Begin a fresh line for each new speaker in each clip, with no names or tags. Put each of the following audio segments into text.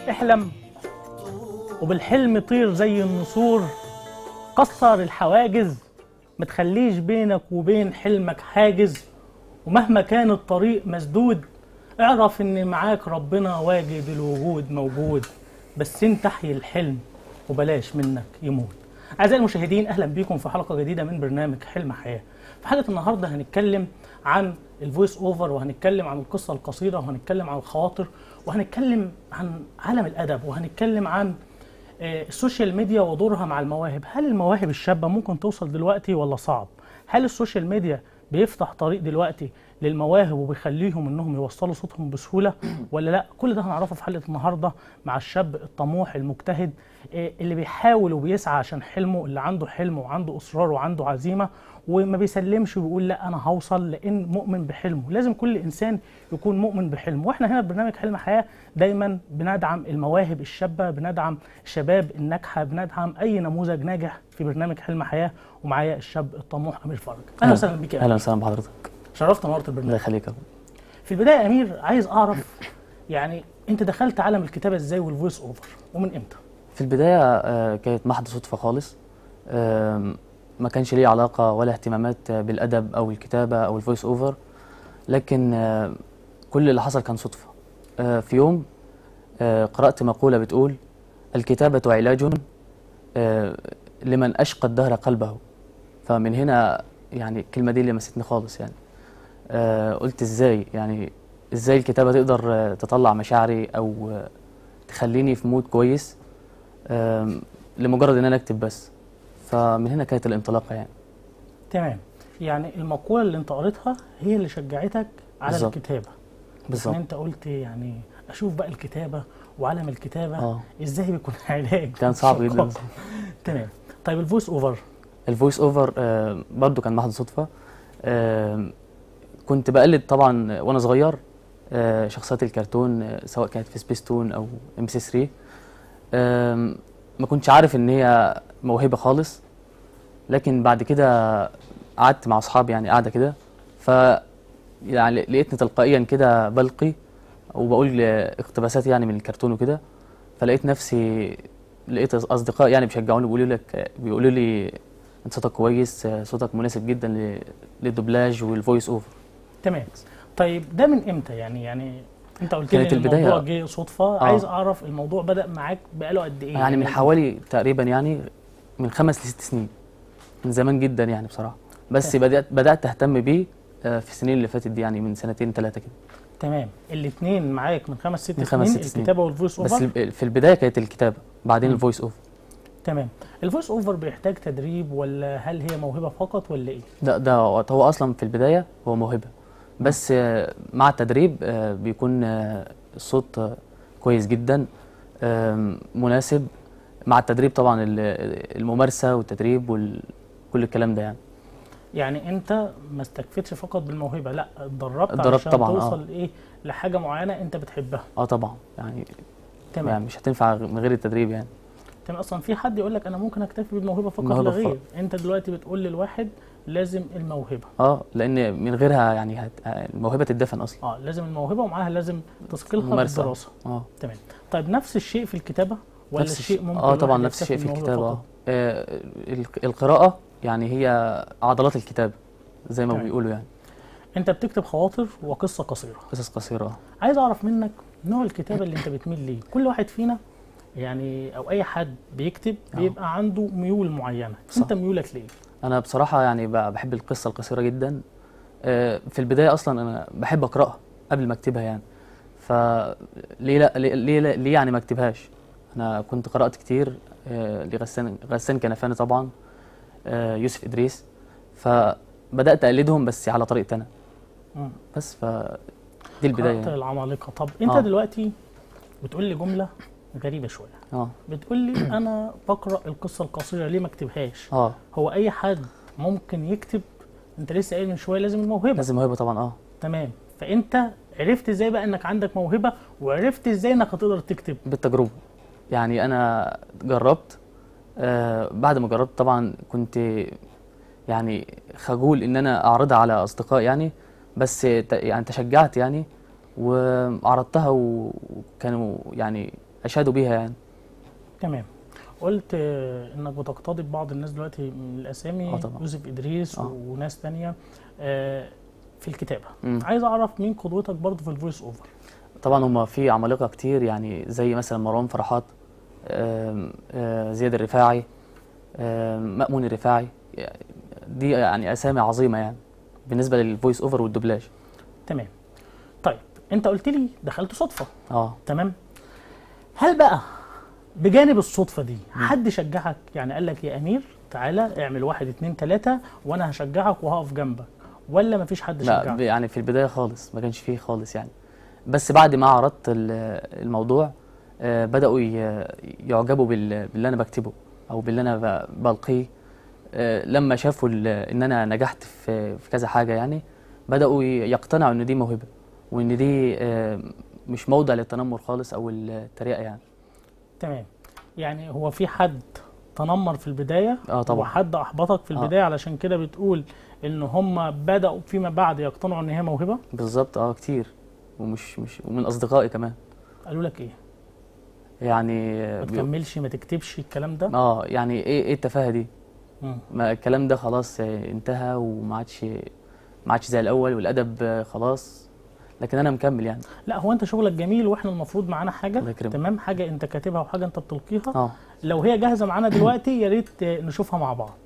احلم وبالحلم طير زي النسور كسر الحواجز ما تخليش بينك وبين حلمك حاجز ومهما كان الطريق مسدود اعرف ان معاك ربنا واجد الوجود موجود بس انت احيي الحلم وبلاش منك يموت اعزائي المشاهدين اهلا بيكم في حلقه جديده من برنامج حلم حياه في حلقه النهارده هنتكلم عن الفويس اوفر وهنتكلم عن القصه القصيره وهنتكلم عن الخواطر وهنتكلم عن عالم الادب وهنتكلم عن آه، السوشيال ميديا ودورها مع المواهب هل المواهب الشابه ممكن توصل دلوقتي ولا صعب هل السوشيال ميديا بيفتح طريق دلوقتي للمواهب وبيخليهم انهم يوصلوا صوتهم بسهوله ولا لا كل ده هنعرفه في حلقه النهارده مع الشاب الطموح المجتهد آه، اللي بيحاول وبيسعى عشان حلمه اللي عنده حلم وعنده اصرار وعنده عزيمه وما بيسلمش ويقول لا انا هوصل لان مؤمن بحلمه لازم كل انسان يكون مؤمن بحلمه واحنا هنا في برنامج حلم حياه دايما بندعم المواهب الشابه بندعم الشباب الناجحه بندعم اي نموذج ناجح في برنامج حلم حياه ومعايا الشاب الطموح امير فرج اهلا وسهلا بيك يا
اهلا
أمير.
وسهلا بحضرتك
شرفت نورت
الله
البرنامج
يخليك يا أبو.
في البدايه يا امير عايز اعرف يعني انت دخلت عالم الكتابه ازاي والفويس اوفر ومن امتى
في البدايه آه، كانت محض صدفه خالص آم، ما كانش لي علاقه ولا اهتمامات آه، بالادب او الكتابه او الفويس اوفر لكن آه، كل اللي حصل كان صدفه آه، في يوم آه، قرات مقوله بتقول الكتابه علاج آه، لمن اشقى الدهر قلبه فمن هنا يعني الكلمه دي لمستني خالص يعني آه، قلت ازاي يعني ازاي الكتابه تقدر آه، تطلع مشاعري او آه، تخليني في مود كويس آم، لمجرد ان انا اكتب بس فمن هنا كانت الانطلاقه يعني
تمام يعني المقوله اللي انت قريتها هي اللي شجعتك على
بالظبط.
الكتابه ان
بالظبط
انت قلت يعني اشوف بقى الكتابه وعالم الكتابه
اه
ازاي بيكون علاج
كان صعب جدا
شقاق. تمام طيب الفويس اوفر
الفويس اوفر آه، برضو كان محض صدفه آم، كنت بقلد طبعا وانا صغير آه، شخصيات الكرتون آه، سواء كانت في سبيس تون او ام سي 3 آم، ما كنتش عارف ان هي موهبه خالص لكن بعد كده قعدت مع اصحابي يعني قاعده كده ف يعني لقيتني تلقائيا كده بلقي وبقول اقتباسات يعني من الكرتون وكده فلقيت نفسي لقيت اصدقاء يعني بيشجعوني بيقولوا لك بيقولوا لي انت صوتك كويس صوتك مناسب جدا ل- للدوبلاج والفويس اوفر
تمام طيب ده من امتى يعني يعني انت قلت لي
كانت
ان الموضوع
البداية-
جه صدفه
آه.
عايز اعرف الموضوع بدا معاك بقاله قد ايه
يعني من حوالي تقريبا يعني من خمس لست سنين من زمان جدا يعني بصراحه بس بدات بدات اهتم بيه آه، في السنين اللي فاتت دي يعني من سنتين ثلاثه كده
تمام الاثنين معاك من خمس ست
من خمس
سنين
ست سنين.
الكتابه والفويس
بس
اوفر
الب- في البدايه كانت الكتابه بعدين
مم.
الفويس اوفر
تمام الفويس اوفر بيحتاج تدريب ولا هل هي موهبه فقط ولا ايه
ده ده هو اصلا في البدايه هو موهبه بس آه، مع التدريب آه، بيكون آه، الصوت آه، كويس جدا آم، مناسب مع التدريب طبعا ال- الممارسه والتدريب وكل الكلام ده يعني
يعني انت ما استكفتش فقط بالموهبه لا اتدربت
اتدربت
عشان
طبعاً، آه.
توصل ايه لحاجه معينه انت بتحبها
اه طبعا يعني,
تمام
يعني مش هتنفع من غير التدريب يعني
تمام اصلا في حد يقول لك انا ممكن اكتفي بالموهبه فقط
الموهبة
لا غير
فقط.
انت دلوقتي بتقول للواحد لازم الموهبه
اه لان من غيرها يعني هت... الموهبه تدفن اصلا
اه لازم الموهبه ومعاها لازم تثقلها
ممارسة.
بالدراسه
اه
تمام طيب نفس الشيء في الكتابه ولا
نفس
الشيء
الشيء-
ممكن
اه طبعا
الواحد
نفس الشيء في
يكتفي بالموهبة
الكتابه اه
فقط؟
آه، ال- القراءه يعني هي عضلات الكتابه زي ما
تمام.
بيقولوا يعني
انت بتكتب خواطر وقصه قصيره
قصص قصيره آه.
عايز اعرف منك نوع الكتابه اللي انت بتميل ليه كل واحد فينا يعني او اي حد بيكتب
آه.
بيبقى عنده ميول معينه
صح.
انت ميولك ليه
انا بصراحه يعني ب- بحب القصه القصيره جدا آه، في البدايه اصلا انا بحب اقراها قبل ما اكتبها يعني فليه لا ليه, ليه, لا- ليه يعني ما اكتبهاش انا كنت قرات كتير آه، لغسان غسان كنفاني طبعا آه، يوسف ادريس فبدات اقلدهم بس على طريقتي انا
مم.
بس ف دي البدايه
قرأت
يعني.
العمالقه طب انت
آه.
دلوقتي بتقول لي جمله غريبه شويه
اه
بتقول لي انا بقرا القصه القصيره ليه ما اكتبهاش
اه
هو اي حد ممكن يكتب انت لسه قايل من شويه لازم الموهبه
لازم موهبه طبعا اه
تمام فانت عرفت ازاي بقى انك عندك موهبه وعرفت ازاي انك هتقدر تكتب
بالتجربه يعني انا جربت آه بعد ما جربت طبعا كنت يعني خجول ان انا اعرضها على اصدقاء يعني بس ت- يعني تشجعت يعني وعرضتها و- وكانوا يعني اشادوا بيها يعني
تمام قلت آه، انك بتقتضي ببعض الناس دلوقتي من الاسامي
آه طبعا.
يوسف ادريس
آه.
وناس تانية آه، في الكتابه
مم.
عايز اعرف مين قدوتك برضه في الفويس اوفر
طبعا هم في عمالقه كتير يعني زي مثلا مروان فرحات آم، آه، زياد الرفاعي آم، مأمون الرفاعي دي يعني اسامي عظيمه يعني بالنسبه للفويس اوفر والدوبلاج
تمام طيب انت قلت لي دخلت صدفه
اه
تمام هل بقى بجانب الصدفه دي حد شجعك يعني قال لك يا امير تعالى اعمل واحد اتنين تلاته وانا هشجعك وهقف جنبك ولا مفيش حد
لا ب-
شجعك
يعني في البدايه خالص ما كانش فيه خالص يعني بس بعد ما عرضت ال- الموضوع آه، بداوا ي- يعجبوا بال- باللي انا بكتبه او باللي انا ب- بلقيه آه، لما شافوا ال- ان انا نجحت في في كذا حاجه يعني بداوا ي- يقتنعوا ان دي موهبه وان دي آه، مش موضع للتنمر خالص او التريقه يعني
تمام يعني هو في حد تنمر في البدايه
اه طبعا
وحد احبطك في
آه.
البدايه علشان كده بتقول ان هم بداوا فيما بعد يقتنعوا ان هي موهبه
بالظبط اه كتير ومش مش ومن اصدقائي كمان
قالوا لك ايه
يعني آه،
ما
بيقو-
تكملش ما تكتبش الكلام ده
اه يعني ايه ايه التفاهه دي
مم.
ما الكلام ده خلاص آه، انتهى وما عادش ما عادش زي الاول والادب آه، خلاص لكن انا مكمل يعني
لا هو انت شغلك جميل واحنا المفروض معانا حاجه
الله يكرمك.
تمام حاجه انت كاتبها وحاجه انت بتلقيها
اه
لو هي جاهزه معانا دلوقتي يا ريت آه، نشوفها مع بعض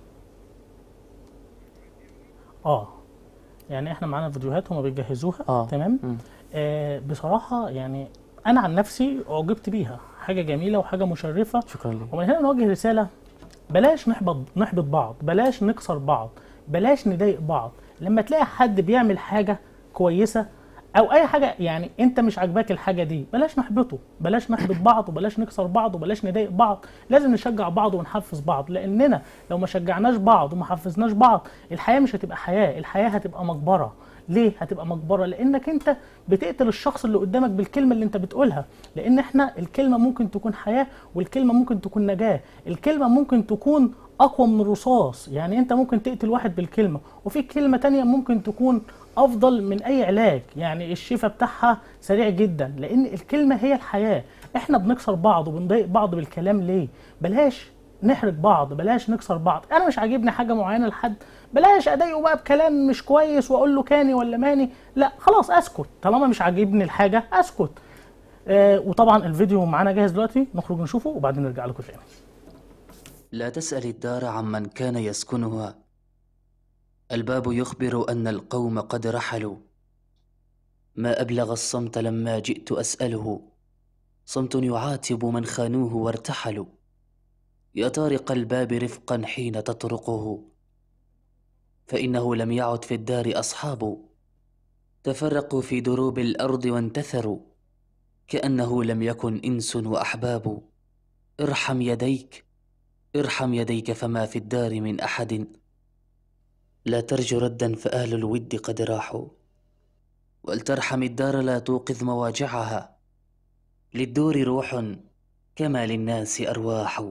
اه يعني احنا معانا فيديوهات هما بيجهزوها
اه
تمام
مم.
آه بصراحه يعني انا عن نفسي اعجبت بيها حاجه جميله وحاجه مشرفه
شكرا لك
ومن هنا نوجه رساله بلاش نحبط نحبط بعض بلاش نكسر بعض بلاش نضايق بعض لما تلاقي حد بيعمل حاجه كويسه او اي حاجه يعني انت مش عاجباك الحاجه دي بلاش نحبطه بلاش نحبط بعض وبلاش نكسر بعض وبلاش نضايق بعض لازم نشجع بعض ونحفز بعض لاننا لو ما شجعناش بعض وما حفزناش بعض الحياه مش هتبقى حياه الحياه هتبقى مقبره ليه هتبقى مقبره لانك انت بتقتل الشخص اللي قدامك بالكلمه اللي انت بتقولها لان احنا الكلمه ممكن تكون حياه والكلمه ممكن تكون نجاه الكلمه ممكن تكون اقوى من الرصاص يعني انت ممكن تقتل واحد بالكلمه وفي كلمه تانية ممكن تكون افضل من اي علاج يعني الشفاء بتاعها سريع جدا لان الكلمه هي الحياه احنا بنكسر بعض وبنضايق بعض بالكلام ليه بلاش نحرج بعض بلاش نكسر بعض انا مش عاجبني حاجه معينه لحد بلاش اضايقه بقى بكلام مش كويس واقول له كاني ولا ماني لا خلاص اسكت طالما مش عاجبني الحاجه اسكت آه وطبعا الفيديو معانا جاهز دلوقتي نخرج نشوفه وبعدين نرجع لكم تاني
لا تسأل الدار عمن كان يسكنها الباب يخبر أن القوم قد رحلوا ما أبلغ الصمت لما جئت أسأله صمت يعاتب من خانوه وارتحلوا يا طارق الباب رفقا حين تطرقه فإنه لم يعد في الدار أصحاب تفرقوا في دروب الأرض وانتثروا كأنه لم يكن إنس وأحباب ارحم يديك ارحم يديك فما في الدار من أحد لا ترج ردا فأهل الود قد راحوا ولترحم الدار لا توقظ مواجعها للدور روح كما للناس أرواح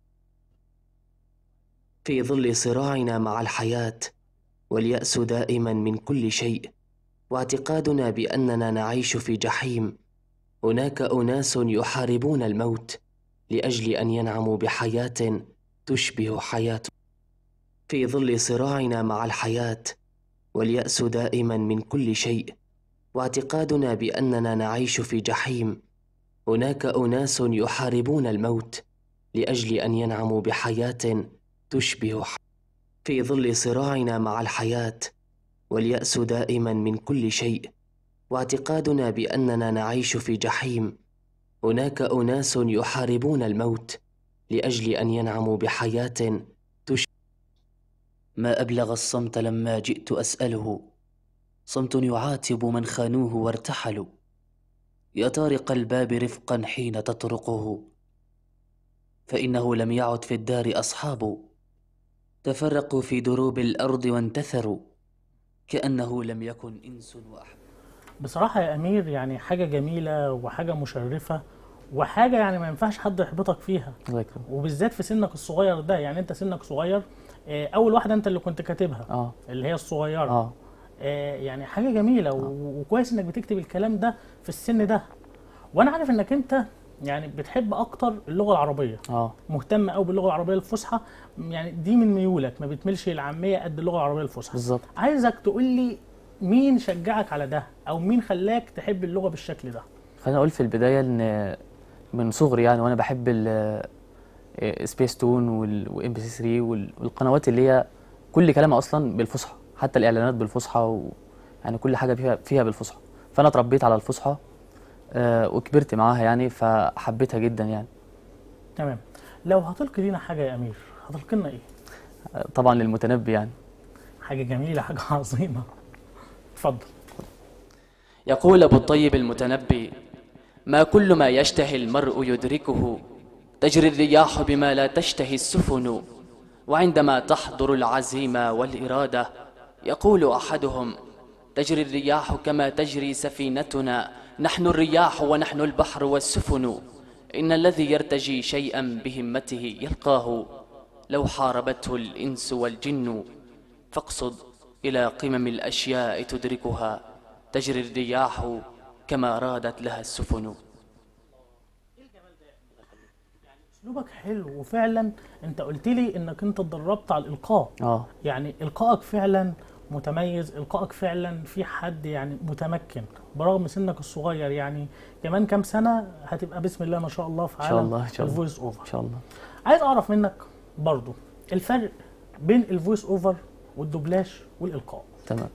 في ظل صراعنا مع الحياة واليأس دائما من كل شيء واعتقادنا بأننا نعيش في جحيم هناك أناس يحاربون الموت لأجل أن ينعموا بحياة تشبه حياة في ظل صراعنا مع الحياة واليأس دائما من كل شيء واعتقادنا بأننا نعيش في جحيم هناك أناس يحاربون الموت لأجل أن ينعموا بحياة تشبه ح... في ظل صراعنا مع الحياة واليأس دائما من كل شيء واعتقادنا بأننا نعيش في جحيم هناك أناس يحاربون الموت لأجل أن ينعموا بحياة تش ما أبلغ الصمت لما جئت أسأله صمت يعاتب من خانوه وارتحلوا يا طارق الباب رفقا حين تطرقه فإنه لم يعد في الدار أصحاب تفرقوا في دروب الأرض وانتثروا كأنه لم يكن إنس وأحب
بصراحه يا امير يعني حاجه جميله وحاجه مشرفه وحاجه يعني ما ينفعش حد يحبطك فيها
الله يكرمك
وبالذات في سنك الصغير ده يعني انت سنك صغير آه، اول واحده انت اللي كنت كاتبها
اه
اللي هي الصغيره
اه
آه، يعني حاجه جميله و- وكويس انك بتكتب الكلام ده في السن ده وانا عارف انك انت يعني بتحب اكتر اللغه العربيه
اه
مهتم قوي باللغه العربيه الفصحى يعني دي من ميولك ما بتميلش للعاميه قد اللغه العربيه الفصحى
بالظبط
عايزك تقول لي مين شجعك على ده او مين خلاك تحب اللغه بالشكل ده
خليني اقول في البدايه ان من صغري يعني وانا بحب سبيس تون وام بي سي 3 والقنوات اللي هي كل كلامها اصلا بالفصحى حتى الاعلانات بالفصحى و يعني كل حاجه فيها فيها بالفصحى فانا اتربيت على الفصحى آه، وكبرت معاها يعني فحبيتها جدا يعني
تمام لو هتلقي لينا حاجه يا امير هتلقي لنا ايه
آه، طبعا للمتنبي يعني
حاجه جميله حاجه عظيمه اتفضل
يقول أبو الطيب المتنبي ما كل ما يشتهي المرء يدركه تجري الرياح بما لا تشتهي السفن وعندما تحضر العزيمة والإرادة يقول أحدهم تجري الرياح كما تجري سفينتنا نحن الرياح ونحن البحر والسفن إن الذي يرتجي شيئا بهمته يلقاه لو حاربته الإنس والجن فاقصد إلى قمم الأشياء تدركها تجري الرياح كما رادت لها السفن
اسلوبك حلو وفعلا انت قلت لي انك انت اتدربت على الالقاء
اه
يعني القائك فعلا متميز القائك فعلا في حد يعني متمكن برغم سنك الصغير يعني كمان كام سنه هتبقى بسم الله ما شاء الله في
إن شاء
عالم
الله، إن شاء الله.
الفويس
ان
اوفر
شاء الله
عايز اعرف منك برضو الفرق بين الفويس اوفر والدوبلاج والالقاء
تمام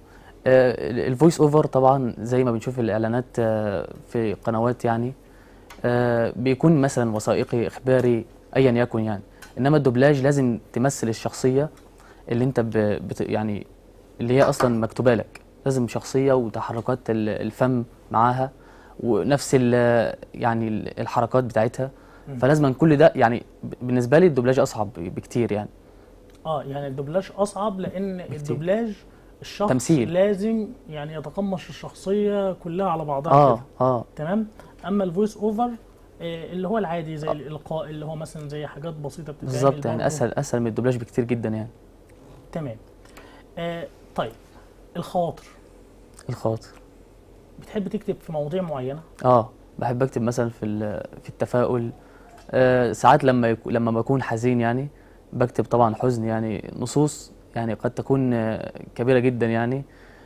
الفويس اوفر طبعا زي ما بنشوف الاعلانات آه، في قنوات يعني آه، بيكون مثلا وثائقي اخباري ايا يكن يعني انما الدوبلاج لازم تمثل الشخصيه اللي انت ب... بت... يعني اللي هي اصلا مكتوبه لك لازم شخصيه وتحركات ال- الفم معاها ونفس ال... يعني ال- الحركات بتاعتها
مم.
فلازم كل ده يعني ب- بالنسبه لي الدوبلاج اصعب بكتير يعني
اه يعني الدوبلاج اصعب لان الدوبلاج الشخص
تمثيل.
لازم يعني يتقمص الشخصيه كلها على بعضها
اه
كده
اه
تمام اما الفويس اوفر آه، اللي هو العادي زي الالقاء اللي هو مثلا زي حاجات بسيطه بتتعمل
بالظبط يعني
برضه.
اسهل اسهل من الدوبلاج بكتير جدا يعني
تمام آه طيب الخواطر
الخاطر
بتحب تكتب في مواضيع معينه
اه بحب اكتب مثلا في ال- في التفاؤل آه ساعات لما يكو لما بكون حزين يعني بكتب طبعا حزن يعني نصوص يعني قد تكون آه، كبيرة جدا يعني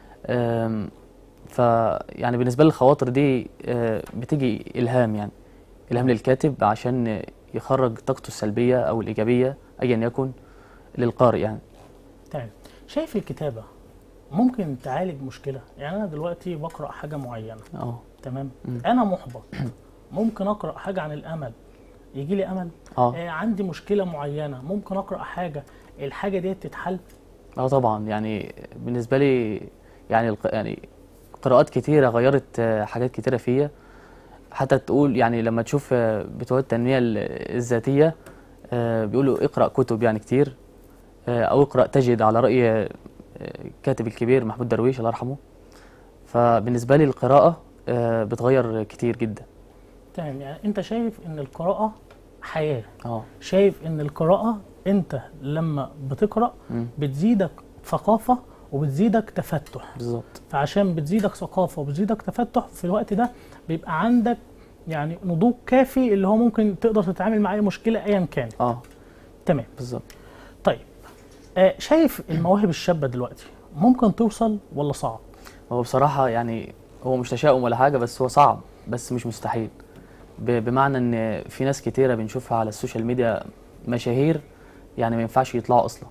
آم، ف يعني بالنسبة لي الخواطر دي آه، بتيجي إلهام يعني إلهام للكاتب عشان يخرج طاقته السلبية أو الإيجابية أيا يكن للقارئ يعني
تمام شايف الكتابه ممكن تعالج مشكله يعني انا دلوقتي بقرا حاجه معينه
اه
تمام
مم.
انا محبط ممكن اقرا حاجه عن الامل يجي لي امل
اه
آه عندي مشكله معينه ممكن اقرا حاجه الحاجه دي تتحل
اه طبعا يعني بالنسبه لي يعني الق... يعني قراءات كتيره غيرت آه، حاجات كتيره فيا حتى تقول يعني لما تشوف آه، بتوع التنميه ال- الذاتيه آه، بيقولوا اقرا كتب يعني كتير آه، او اقرا تجد على راي آه، الكاتب الكبير محمود درويش الله يرحمه فبالنسبه لي القراءه آه، بتغير كتير جدا
تمام يعني انت شايف ان القراءه حياه
اه
شايف ان القراءه انت لما بتقرا
مم،
بتزيدك ثقافه وبتزيدك تفتح
بالظبط
فعشان بتزيدك ثقافه وبتزيدك تفتح في الوقت ده بيبقى عندك يعني نضوج كافي اللي هو ممكن تقدر تتعامل مع اي مشكله ايا كان
اه
تمام
بالظبط
طيب آه شايف المواهب الشابه دلوقتي ممكن توصل ولا صعب
هو بصراحة يعني هو مش تشاؤم ولا حاجة بس هو صعب بس مش مستحيل ب- بمعنى ان في ناس كتيرة بنشوفها على السوشيال ميديا مشاهير يعني ما ينفعش يطلعوا اصلا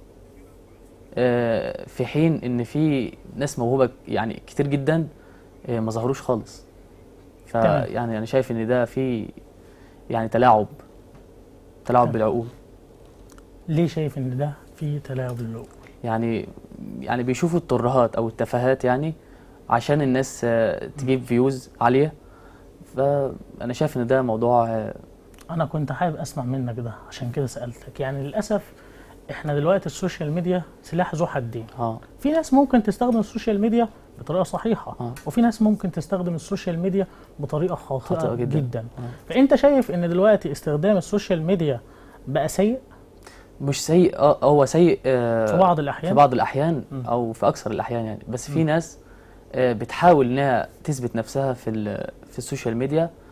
آه، في حين ان في ناس موهوبة يعني كتير جدا آه، ما ظهروش خالص
تمام.
فيعني انا شايف ان ده في يعني تلاعب تلاعب
تمام.
بالعقول
ليه شايف ان ده في تلاعب العقول
يعني يعني بيشوفوا الترهات او التفاهات يعني عشان الناس آه، تجيب فيوز عاليه فانا شايف ان ده موضوع آه،
انا كنت حابب اسمع منك ده عشان كده سالتك يعني للاسف احنا دلوقتي السوشيال ميديا سلاح ذو حدين
اه
في ناس ممكن تستخدم السوشيال ميديا بطريقه صحيحه
آه.
وفي ناس ممكن تستخدم السوشيال ميديا بطريقه خاطئه,
خاطئة
جدا,
جداً.
جداً.
آه.
فانت شايف ان دلوقتي استخدام السوشيال ميديا بقى سيء
مش سيء اه هو سيء آه،
في بعض
في
الاحيان
بعض الاحيان
مم.
او في اكثر الاحيان يعني بس في
مم.
ناس آه، بتحاول انها تثبت نفسها في ال- في السوشيال ميديا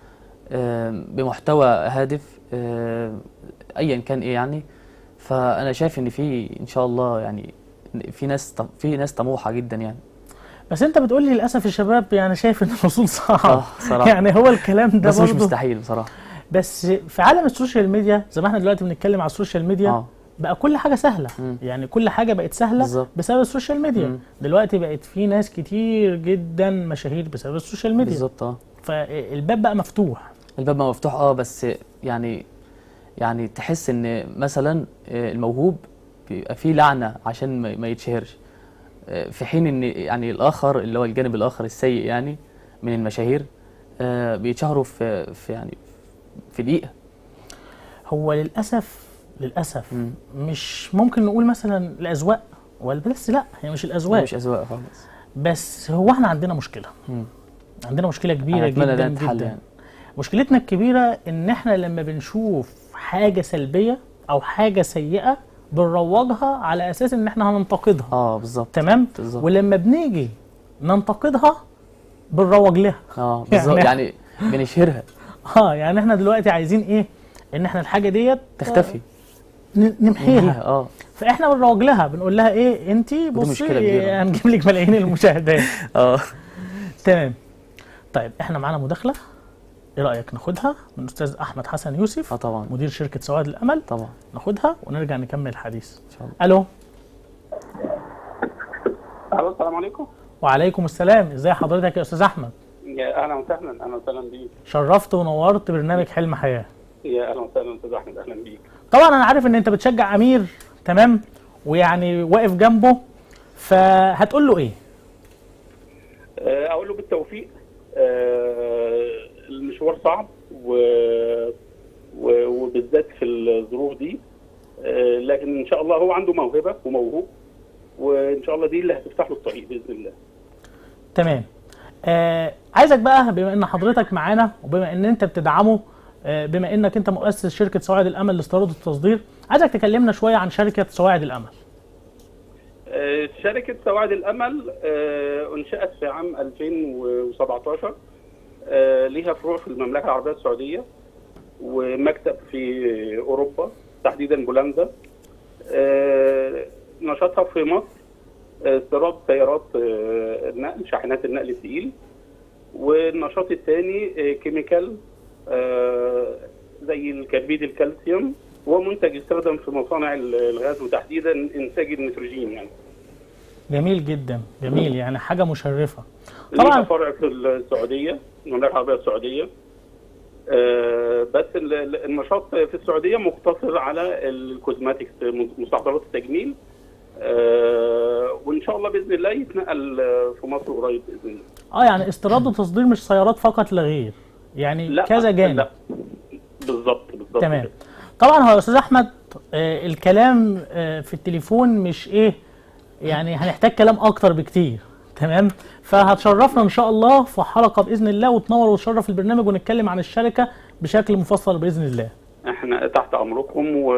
آم، بمحتوى هادف آم، ايا كان ايه يعني فانا شايف ان في ان شاء الله يعني في ناس في ناس طموحه جدا يعني
بس انت بتقول لي للاسف الشباب يعني شايف ان الوصول صعب
اه صراحه
يعني هو الكلام ده
بس مش
برضه
مستحيل بصراحه
بس في عالم السوشيال ميديا زي ما احنا دلوقتي بنتكلم على السوشيال ميديا
اه
بقى كل حاجه سهله
مم.
يعني كل حاجه بقت سهله
بالظبط.
بسبب السوشيال ميديا
مم.
دلوقتي بقت في ناس كتير جدا مشاهير بسبب السوشيال ميديا
بالظبط اه
فالباب بقى مفتوح
الباب ما مفتوح اه بس يعني يعني تحس ان مثلا آه، الموهوب بيبقى فيه لعنه عشان ما ما يتشهرش آه، في حين ان يعني الاخر اللي هو الجانب الاخر السيء يعني من المشاهير آه، بيتشهروا في في يعني في دقيقه
هو للاسف للاسف
مم.
مش ممكن نقول مثلا الاذواق ولا بس لا هي مش الاذواق
مش اذواق خالص
بس هو احنا عندنا مشكله
مم.
عندنا مشكله كبيره
انا اتمنى
جدا
ده يتحل
جدا
يعني
مشكلتنا الكبيره ان احنا لما بنشوف حاجه سلبيه او حاجه سيئه بنروجها على اساس ان احنا هننتقدها
اه بالظبط
تمام
بالظبط.
ولما بنيجي ننتقدها بنروج لها
اه بالظبط
يعني-
يعني بنشهرها
اه يعني احنا دلوقتي عايزين ايه ان احنا الحاجه ديت
تختفي
ن- نمحيها
اه
فاحنا بنروج لها بنقول لها ايه انت بصي
مشكلة كبيرة.
هنجيب لك ملايين المشاهدات
اه
تمام طيب احنا معانا مداخله ايه رايك ناخدها من الاستاذ احمد حسن يوسف
اه طبعا
مدير شركه سواد الامل
طبعا
ناخدها ونرجع نكمل الحديث
ان شاء الله
الو
الو السلام عليكم
وعليكم السلام ازي حضرتك يا استاذ احمد
يا اهلا وسهلا اهلا وسهلا بيك
شرفت ونورت برنامج حلم حياه
يا اهلا وسهلا استاذ احمد اهلا بيك
طبعا انا عارف ان انت بتشجع امير تمام ويعني واقف جنبه فهتقول له ايه
آه، اقول له بالتوفيق آه، المشوار صعب و... و... وبالذات في الظروف دي آه، لكن ان شاء الله هو عنده موهبه وموهوب وان شاء الله دي اللي هتفتح له الطريق باذن الله
تمام آه عايزك بقى بما ان حضرتك معانا وبما ان انت بتدعمه آه بما انك انت مؤسس شركه سواعد الامل لاستيراد والتصدير عايزك تكلمنا شويه عن شركه سواعد الامل
آه، شركة سواعد الأمل آه، أنشأت في عام 2017 آه، ليها فروع في المملكة العربية السعودية ومكتب في أوروبا تحديدا بولندا آه، نشاطها في مصر آه، استيراد سيارات آه، النقل شاحنات النقل الثقيل والنشاط الثاني آه، كيميكال آه، زي الكربيد الكالسيوم ومنتج يستخدم في مصانع الغاز وتحديدا انتاج النيتروجين يعني
جميل جدا جميل يعني حاجه مشرفه
ليها
طبعا
فرع في السعوديه المملكه العربيه السعوديه آه، بس ال- ال- النشاط في السعوديه مقتصر على الكوزماتكس مستحضرات التجميل آه، وان شاء الله باذن الله يتنقل آه، في مصر قريب باذن الله
اه يعني استيراد وتصدير مش سيارات فقط لا غير يعني
لا
كذا جانب
لا بالظبط بالظبط
تمام
كده.
طبعا هو يا استاذ احمد آه الكلام آه في التليفون مش ايه يعني هنحتاج كلام اكتر بكتير تمام فهتشرفنا ان شاء الله في حلقه باذن الله وتنور وتشرف البرنامج ونتكلم عن الشركه بشكل مفصل باذن الله
احنا تحت امركم و...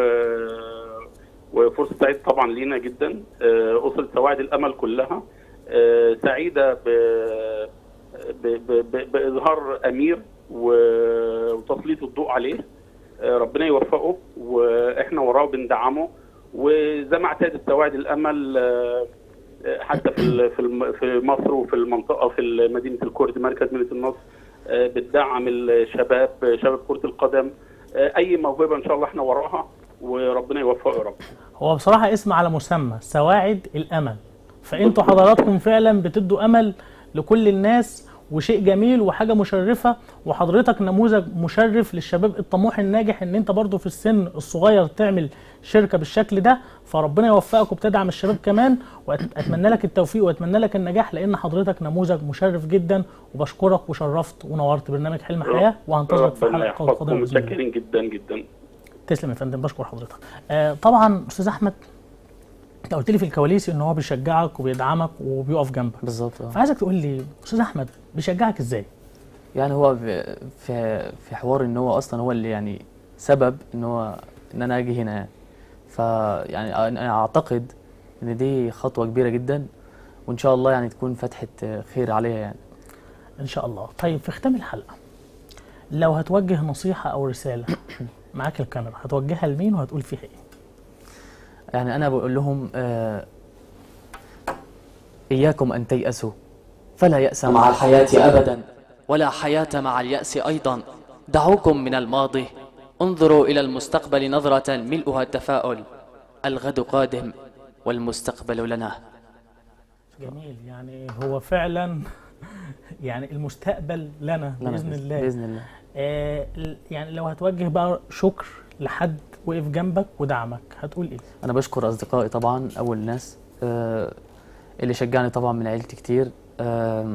وفرصه سعيده طبعا لينا جدا آه، اسره سواعد الامل كلها آه، سعيده ب... ب... ب... ب... باظهار امير و... وتسليط الضوء عليه آه، ربنا يوفقه واحنا وراه بندعمه وزي ما اعتاد سواعد الامل آه، آه، حتى في ال- في الم- في مصر وفي المنطقه في مدينه الكرد مركز مدينه النصر آه، بتدعم الشباب شباب كره القدم آه، اي موهبه ان شاء الله احنا وراها وربنا يوفقه يا رب
هو بصراحه اسم على مسمى سواعد الامل فانتوا حضراتكم فعلا بتدوا امل لكل الناس وشيء جميل وحاجه مشرفه وحضرتك نموذج مشرف للشباب الطموح الناجح ان انت برضو في السن الصغير تعمل شركه بالشكل ده فربنا يوفقك وبتدعم الشباب كمان واتمنى لك التوفيق واتمنى لك النجاح لان حضرتك نموذج مشرف جدا وبشكرك وشرفت ونورت برنامج حلم حياه وهنتظرك في
ربنا
حلقه
يحفظكم
قادمه بإذن الله.
متشكرين جدا جدا
تسلم يا فندم بشكر حضرتك آه طبعا استاذ احمد انت قلت لي في الكواليس ان هو بيشجعك وبيدعمك وبيقف جنبك
بالظبط اه
فعايزك تقول لي استاذ احمد بيشجعك ازاي
يعني هو في في في حوار ان هو اصلا هو اللي يعني سبب ان هو ان انا اجي هنا يعني فيعني انا اعتقد ان دي خطوه كبيره جدا وان شاء الله يعني تكون فتحه خير عليها يعني
ان شاء الله طيب في ختام الحلقه لو هتوجه نصيحه او رساله معاك الكاميرا هتوجهها لمين وهتقول فيها ايه
يعني أنا بقول لهم آه إياكم أن تيأسوا فلا يأس
مع الحياة أبدا ولا حياة مع اليأس أيضا دعوكم من الماضي انظروا إلى المستقبل نظرة ملؤها التفاؤل الغد قادم والمستقبل لنا
جميل يعني هو فعلا يعني المستقبل لنا
لنا
باذن الله
بإذن الله
آه ال- يعني لو هتوجه بقى شكر لحد وقف جنبك ودعمك هتقول ايه
أنا بشكر أصدقائي طبعا أول ناس آه اللي شجعني طبعا من عيلتي كتير آه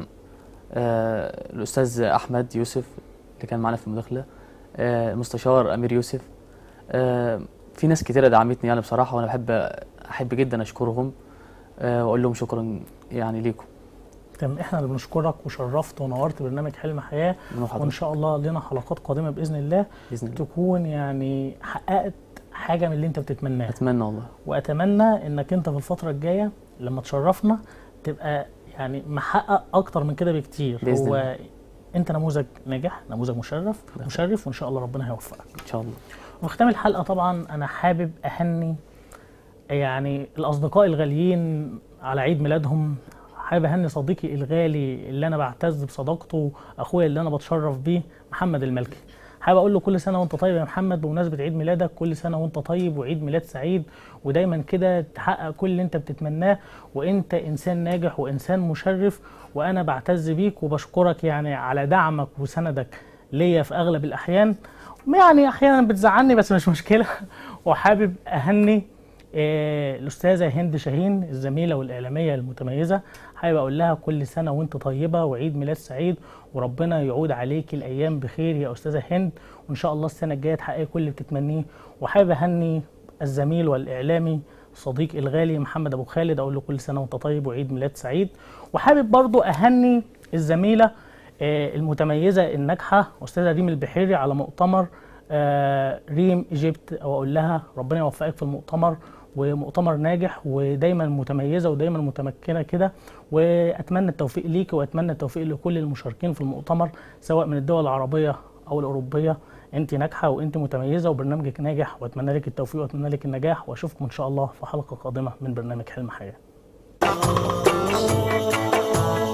آه الأستاذ أحمد يوسف اللي كان معنا في المداخلة آه المستشار أمير يوسف آه في ناس كتيرة دعمتني يعني بصراحة وأنا بحب أحب جدا أشكرهم آه وأقول لهم شكرا يعني ليكم
تمام احنا اللي بنشكرك وشرفت ونورت برنامج حلم حياه
من
وان
حضرتك
شاء الله لنا حلقات قادمه باذن الله
بإذن الله
تكون يعني حققت حاجه من اللي انت بتتمناها
أتمنى والله
واتمنى انك انت في الفتره الجايه لما تشرفنا تبقى يعني محقق اكتر من كده بكتير
بإذن
هو
الله.
انت نموذج ناجح نموذج مشرف
ده.
مشرف وان شاء الله ربنا هيوفقك
إن شاء الله
وفي ختام الحلقه طبعا انا حابب اهني يعني الاصدقاء الغاليين على عيد ميلادهم حابب اهني صديقي الغالي اللي انا بعتز بصداقته اخويا اللي انا بتشرف بيه محمد الملكي حابب اقول له كل سنه وانت طيب يا محمد بمناسبه عيد ميلادك كل سنه وانت طيب وعيد ميلاد سعيد ودايما كده تحقق كل اللي انت بتتمناه وانت انسان ناجح وانسان مشرف وانا بعتز بيك وبشكرك يعني على دعمك وسندك ليا في اغلب الاحيان يعني احيانا بتزعلني بس مش مشكله وحابب اهني آه، الاستاذه هند شاهين الزميله والاعلاميه المتميزه حابب اقول لها كل سنه وانت طيبه وعيد ميلاد سعيد وربنا يعود عليك الايام بخير يا استاذه هند وان شاء الله السنه الجايه تحققي كل اللي بتتمنيه وحابب اهني الزميل والاعلامي صديقي الغالي محمد ابو خالد اقول له كل سنه وانت طيب وعيد ميلاد سعيد وحابب برضو اهني الزميله آه، المتميزه الناجحه استاذه ريم البحيري على مؤتمر آه، ريم ايجيبت او اقول لها ربنا يوفقك في المؤتمر ومؤتمر ناجح ودايما متميزه ودايما متمكنه كده واتمنى التوفيق ليك واتمنى التوفيق لكل المشاركين في المؤتمر سواء من الدول العربيه او الاوروبيه انت ناجحه وانت متميزه وبرنامجك ناجح واتمنى لك التوفيق واتمنى لك النجاح واشوفكم ان شاء الله في حلقه قادمه من برنامج حلم حياه